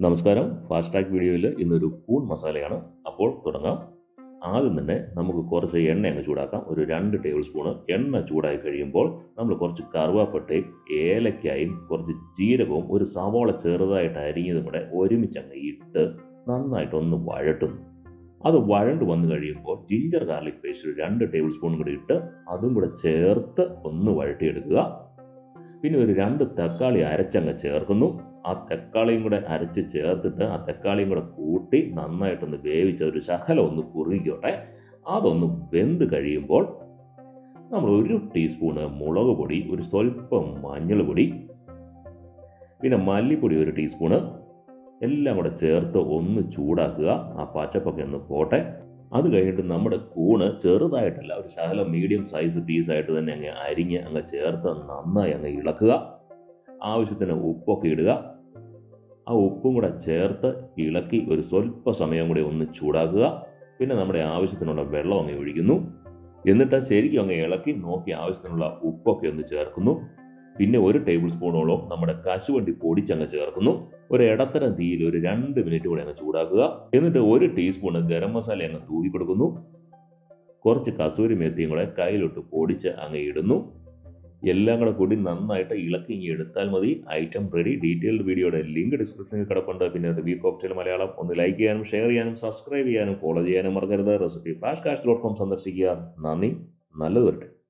നമസ്കാരം fast track വീഡിയോയിൽ ഇന്നൊരു കൂൺ മസാലയാണ് അപ്പോൾ തുടങ്ങാം ആദ്യം തന്നെ നമുക്ക് കുറച്ച് എണ്ണ അങ്ങ് ചൂടാക്കാം ഒരു രണ്ട് ടേബിൾ സ്പൂണ് എണ്ണ ചൂടായി കഴിയുമ്പോൾ നമ്മൾ കുറച്ച് കറുവാപ്പട്ടയും ഏലക്കായും കുറച്ച് ജീരകവും ഒരു സവാള ചെറുതായിട്ട് അരിഞ്ഞതും കൂടെ ഒരുമിച്ച് അങ്ങ് ഇട്ട് നന്നായിട്ടൊന്ന് വഴട്ടുന്നു അത് വഴണ്ട് വന്നു കഴിയുമ്പോൾ ജിഞ്ചർ ഗാർലിക് പേസ്റ്റ് ഒരു രണ്ട് ടേബിൾ സ്പൂൺ കൂടി ഇട്ട് അതും കൂടെ ചേർത്ത് ഒന്ന് വഴട്ടിയെടുക്കുക പിന്നെ ഒരു രണ്ട് തക്കാളി അരച്ചങ്ങ് ചേർക്കുന്നു ആ തക്കാളിയും കൂടെ അരച്ച് ചേർത്തിട്ട് ആ തക്കാളിയും കൂടെ കൂട്ടി നന്നായിട്ടൊന്ന് വേവിച്ച ഒരു ശകലം ഒന്ന് കുറുകിക്കോട്ടെ അതൊന്ന് വെന്ത് കഴിയുമ്പോൾ നമ്മൾ ഒരു ടീസ്പൂണ് മുളക് പൊടി ഒരു സ്വല്പം മഞ്ഞൾ പൊടി പിന്നെ മല്ലിപ്പൊടി ഒരു ടീസ്പൂണ് എല്ലാം കൂടെ ചേർത്ത് ഒന്ന് ചൂടാക്കുക ആ പച്ചപ്പൊക്കെ ഒന്ന് പോട്ടെ അത് കഴിഞ്ഞിട്ട് നമ്മുടെ കൂണ് ചെറുതായിട്ടല്ല ഒരു ശകലം മീഡിയം സൈസ് പീസായിട്ട് തന്നെ അങ്ങ് അരിഞ്ഞ് അങ്ങ് ചേർത്ത് നന്നായി അങ്ങ് ഇളക്കുക ആവശ്യത്തിന് ഉപ്പൊക്കെ ഇടുക ആ ഉപ്പും കൂടെ ചേർത്ത് ഇളക്കി ഒരു സ്വല്പ സമയം കൂടി ഒന്ന് ചൂടാക്കുക പിന്നെ നമ്മുടെ ആവശ്യത്തിനുള്ള വെള്ളം അങ്ങ് ഒഴിക്കുന്നു എന്നിട്ട് ശരിക്കും അങ്ങ് ഇളക്കി നോക്കി ആവശ്യത്തിനുള്ള ഉപ്പൊക്കെ ഒന്ന് ചേർക്കുന്നു പിന്നെ ഒരു ടേബിൾ സ്പൂണോളം നമ്മുടെ കശുവണ്ടി പൊടിച്ചങ്ങ് ചേർക്കുന്നു ഒരു ഇടത്തരം തീയിൽ ഒരു രണ്ട് മിനിറ്റ് കൂടി അങ്ങ് ചൂടാക്കുക എന്നിട്ട് ഒരു ടീസ്പൂൺ ഗരം മസാല അങ്ങ് തൂക്കി കൊടുക്കുന്നു കുറച്ച് കസൂരി മേത്തിയും കൂടെ കയ്യിലോട്ട് പൊടിച്ച് അങ്ങ് ഇടുന്നു എല്ലാം കൂടെ കൂടി നന്നായിട്ട് ഇളക്കി ഇങ്ങ് എടുത്താൽ മതി ഐറ്റം റെഡി ഡീറ്റെയിൽഡ് വീഡിയോയുടെ ലിങ്ക് ഡിസ്ക്രിപ്ഷനിൽ കിടപ്പുണ്ട് പിന്നെ റിവ്യൂ കോക്ടെയിൽ മലയാളം ഒന്ന് ലൈക്ക് ചെയ്യാനും ഷെയർ ചെയ്യാനും സബ്സ്ക്രൈബ് ചെയ്യാനും ഫോളോ ചെയ്യാനും മറക്കരുത് recipe flash cast dot com സന്ദർശിക്കുക നന്ദി നല്ലത് വരട്ടെ